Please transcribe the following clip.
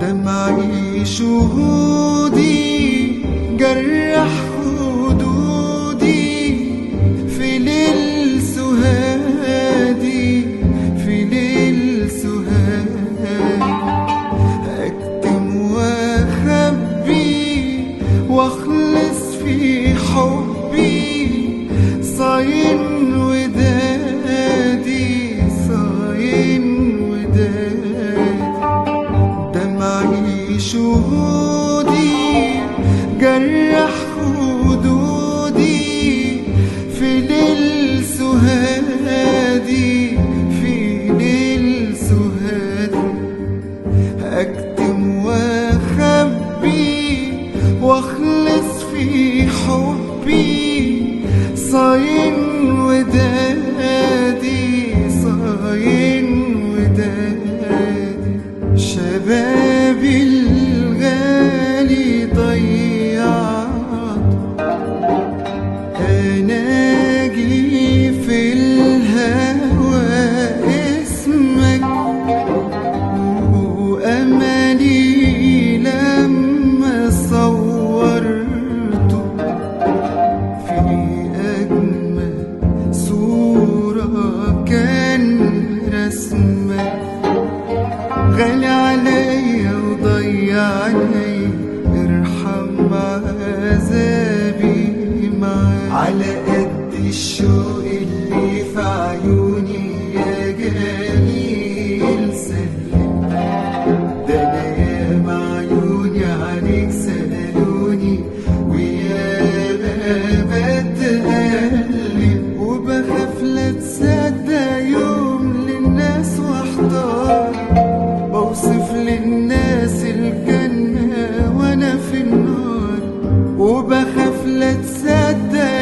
دمعي شهودي جرح خدودي في ليل سهادي في ليل سهادي أكتم وأخبي وأخلص في حبي صاين ودادي صاين ودادي دمعي شهودي جرح خدودي في ليل سهادي في ليل سهادي أكتم وأخبي وأخلص في حبي صاين ودادي صاين ودادي شبابي الغالي ضيعت أناجي في الهوى اسمك وأملي لما صورته في أجمل صورة كان رسمك غالي عليا وضيعني ارحم عذابي معاك على قد الشوق اللي في عيوني يا جميل سلم ده انا ياما عيوني عليك سألوني ويا بتقلب وبخاف لا تصدق يوم للناس واحتار بوصف للناس الجنة وانا في النار وبخاف لا تصدق